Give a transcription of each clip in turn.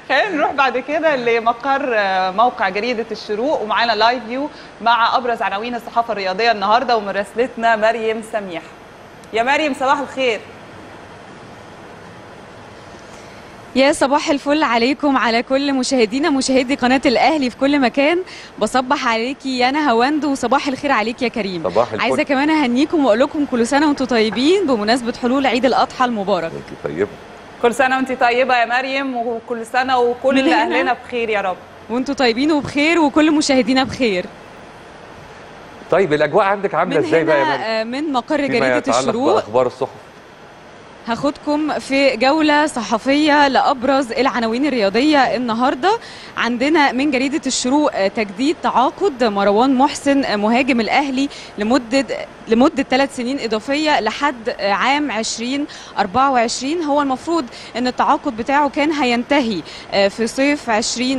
خلينا نروح بعد كده لمقر آه، موقع جريده الشروق ومعانا لايف فيو مع ابرز عناوين الصحافه الرياضيه النهارده ومراسلتنا مريم سميح يا مريم صباح الخير يا صباح الفل عليكم على كل مشاهدينا مشاهدي قناة الأهلي في كل مكان بصبح عليكي يا أنا هواند وصباح الخير عليك يا كريم صباح الفل. عايزة كمان أهنيكم وأقول لكم كل سنة وأنتم طيبين بمناسبة حلول عيد الأضحى المبارك انت طيبه كل سنه وانت طيبه يا مريم وكل سنه وكل من هنا. اهلنا بخير يا رب وأنتم طيبين وبخير وكل مشاهدينا بخير طيب الاجواء عندك عامله من ازاي بقى يا هنا مريم آه، من مقر فيما جريدة يتعلق الشروق باخبار الصحف هاخدكم في جولة صحفية لأبرز العناوين الرياضية النهاردة عندنا من جريدة الشروق آه، تجديد تعاقد مروان محسن آه، مهاجم الأهلي لمدة لمدة ثلاث سنين إضافية لحد آه، عام 2024 هو المفروض أن التعاقد بتاعه كان هينتهي آه، في صيف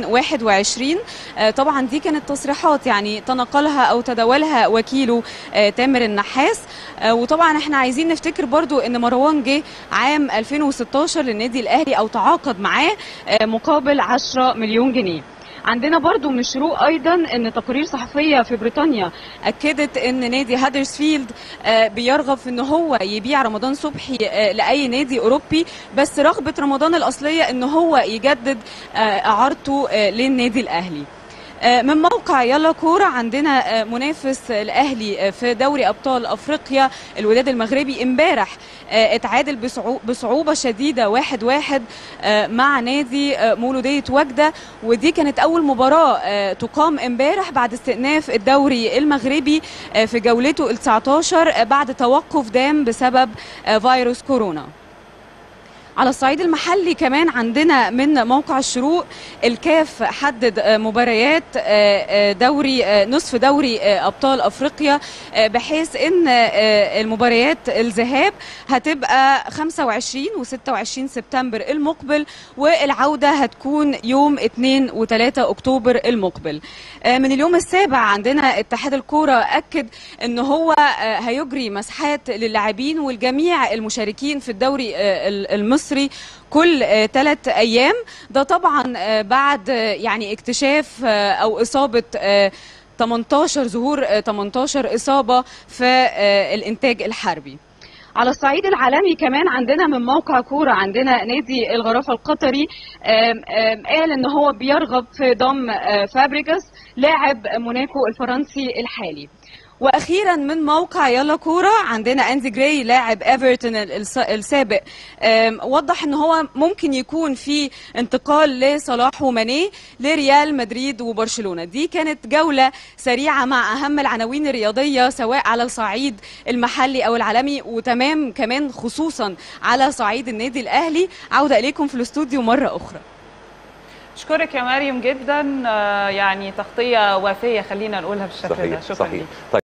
2021 آه، طبعا دي كانت تصريحات يعني تناقلها أو تداولها وكيله آه، تامر النحاس آه، وطبعا احنا عايزين نفتكر برضو ان مروان جه عام 2016 للنادي الاهلي او تعاقد معاه آه، مقابل 10 مليون جنيه عندنا برضو من الشروق ايضا ان تقارير صحفيه في بريطانيا اكدت ان نادي هادرسفيلد آه، بيرغب في ان هو يبيع رمضان صبحي آه، لاي نادي اوروبي بس رغبه رمضان الاصليه ان هو يجدد آه، اعارته آه، للنادي الاهلي آه، من موقع يلا كورة عندنا آه، منافس الأهلي آه، في دوري أبطال أفريقيا الوداد المغربي امبارح آه، اتعادل بصعو- بصعوبة شديدة واحد واحد آه، مع نادي آه، مولودية وجدة ودي كانت أول مباراة آه، تقام امبارح بعد استئناف الدوري المغربي آه، في جولته ال 19 آه، بعد توقف دام بسبب آه، فيروس كورونا على الصعيد المحلي كمان عندنا من موقع الشروق الكاف حدد آه، مباريات آه، آه، دوري آه، نصف دوري آه، ابطال افريقيا آه، بحيث ان آه، المباريات الذهاب هتبقى 25 و26 سبتمبر المقبل والعوده هتكون يوم 2 و3 اكتوبر المقبل آه، من اليوم السابع عندنا اتحاد الكوره اكد ان هو آه، هيجري مسحات للاعبين والجميع المشاركين في الدوري آه، ال- المصري كل ثلاث ايام ده طبعا آه، بعد آه، يعني اكتشاف آه، او اصابه آه، 18 ظهور آه، 18 اصابه في آه، الانتاج الحربي على الصعيد العالمي كمان عندنا من موقع كورة عندنا نادي الغرافة القطري آم، آم، قال ان هو بيرغب في ضم آه، فابريجاس لاعب موناكو الفرنسي الحالي واخيرا من موقع يلا كوره عندنا اندي جراي لاعب ايفرتون الس- السابق آم، وضح ان هو ممكن يكون في انتقال لصلاح وماني لريال مدريد وبرشلونه دي كانت جوله سريعه مع اهم العناوين الرياضيه سواء على الصعيد المحلي او العالمي وتمام كمان خصوصا على صعيد النادي الاهلي عوده اليكم في الاستوديو مره اخرى اشكرك يا مريم جدا آه، يعني تغطيه وافيه خلينا نقولها بالشكل ده صحيح شكرا صحيح ليك طيب